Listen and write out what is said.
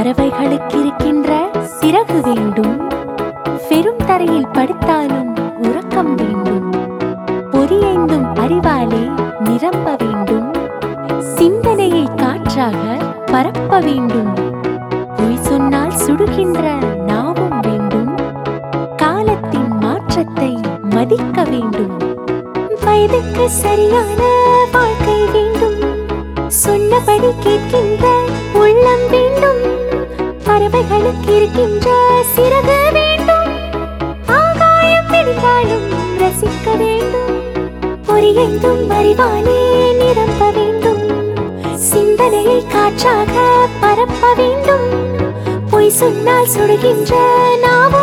பறவைகளுக்கு இருக்கின்ற சிறகு வேண்டும் பெரும் தரையில் படுத்தாலும் உறக்கம் வேண்டும் பொறியைந்தும் அறிவாலே நிரம்ப வேண்டும் சிந்தனையை காற்றாக பரப்ப வேண்டும் பொய் சொன்னால் சுடுகின்ற நாவும் வேண்டும் காலத்தின் மாற்றத்தை மதிக்க வேண்டும் வயதுக்கு சரியான வாழ்க்கை வேண்டும் சொன்னபடி கேட்கின்ற உள்ளம் வேண்டும் பறவைகளுக்கு இருக்கின்ற சிறகு வேண்டும் ஆகாயம் பிடித்தாலும் ரசிக்க வேண்டும் பொறியெங்கும் அறிவாலே நிரம்ப வேண்டும் சிந்தனையை காற்றாக பரப்ப வேண்டும் பொய் சொன்னால் சுடுகின்ற நாவ